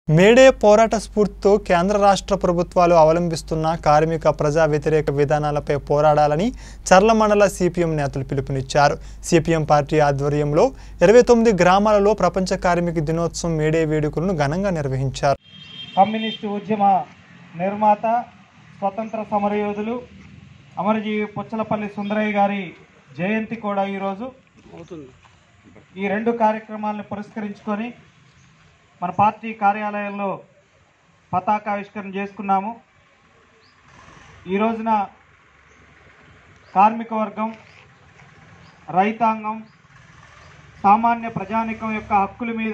May Day పోరాట స్ఫూర్తితో కేంద్ర రాష్ట్ర ప్రభుత్వాలు అవలంబిస్తున్న కార్మిక ప్రజా వ్యతిరేక విధానాలపై పోరాడాలని చర్ల మండల సిపిఎం నేతలు పిలుపునిచ్చారు సిపిఎం పార్టీ ఆధ్వర్యంలో ఇరవై తొమ్మిది గ్రామాలలో ప్రపంచ కార్మిక దినోత్సవం మేడే వేడుకలను ఘనంగా నిర్వహించారు కమ్యూనిస్టు ఉద్యమ నిర్మాత స్వతంత్ర సమరయోధులు అమరజీవి పుచ్చలపల్లి సుందరయ్య గారి జయంతి కూడా ఈరోజు ఈ రెండు కార్యక్రమాలను పురస్కరించుకొని మన పార్టీ కార్యాలయంలో పతాకావిష్కరణ చేసుకున్నాము ఈ రోజున కార్మిక వర్గం రైతాంగం సామాన్య ప్రజానికం యొక్క హక్కుల మీద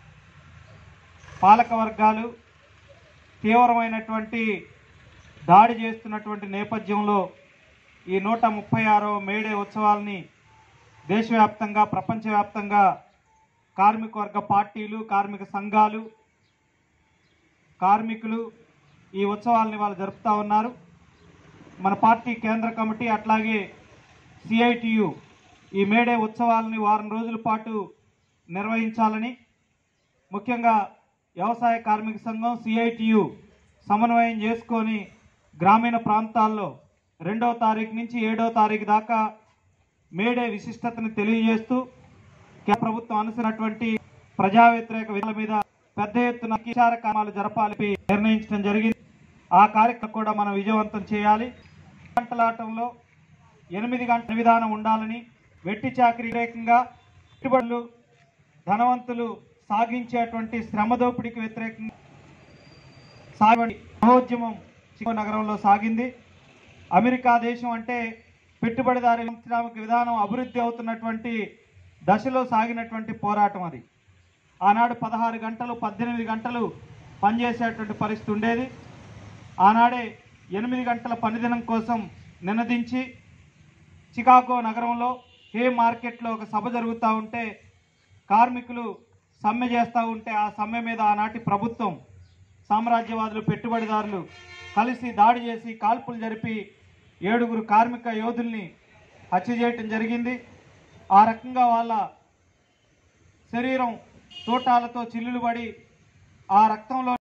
పాలక వర్గాలు తీవ్రమైనటువంటి దాడి చేస్తున్నటువంటి నేపథ్యంలో ఈ నూట ముప్పై ఆరవ మేడే ఉత్సవాల్ని దేశవ్యాప్తంగా ప్రపంచవ్యాప్తంగా కార్మిక వర్గ పార్టీలు కార్మిక సంఘాలు కార్మికులు ఈ ఉత్సవాల్ని వాళ్ళు జరుపుతూ ఉన్నారు మన పార్టీ కేంద్ర కమిటీ అట్లాగే సిఐటియు ఈ మేడే ఉత్సవాలని వారం రోజుల పాటు నిర్వహించాలని ముఖ్యంగా వ్యవసాయ కార్మిక సంఘం సిఐటియు సమన్వయం చేసుకొని గ్రామీణ ప్రాంతాల్లో రెండవ తారీఖు నుంచి ఏడవ తారీఖు దాకా మేడే విశిష్టతను తెలియజేస్తూ కేంద్ర ప్రభుత్వం అనుసరినటువంటి ప్రజా వ్యతిరేక విధుల మీద పెద్ద ఎత్తున విచార కార్యక్రమాలు జరపాలని నిర్ణయించడం జరిగింది ఆ కార్యక్రమం కూడా మనం విజయవంతం చేయాలి గంటలాటంలో ఎనిమిది గంటల విధానం ఉండాలని వెట్టి చాకరీ వ్యతిరేకంగా పెట్టుబడులు ధనవంతులు సాగించేటువంటి శ్రమ దోపిడీకి వ్యతిరేకంగా సాగబడి మహోద్యమం చికో నగరంలో సాగింది అమెరికా దేశం అంటే పెట్టుబడిదారి పారిశ్రామిక విధానం అభివృద్ధి అవుతున్నటువంటి దశలో సాగినటువంటి పోరాటం అది ఆనాడు పదహారు గంటలు పద్దెనిమిది గంటలు పనిచేసేటువంటి పరిస్థితి ఉండేది ఆనాడే ఎనిమిది గంటల పనిదినం కోసం నినదించి చికాగో నగరంలో హే మార్కెట్లో ఒక సభ జరుగుతూ ఉంటే కార్మికులు సమ్మె చేస్తూ ఉంటే ఆ సమ్మె మీద ఆనాటి ప్రభుత్వం సామ్రాజ్యవాదులు పెట్టుబడిదారులు కలిసి దాడి చేసి కాల్పులు జరిపి ఏడుగురు కార్మిక యోధుల్ని హత్య చేయటం జరిగింది ఆ రకంగా వాళ్ళ శరీరం తోటాలతో చిల్లులు పడి ఆ రక్తంలో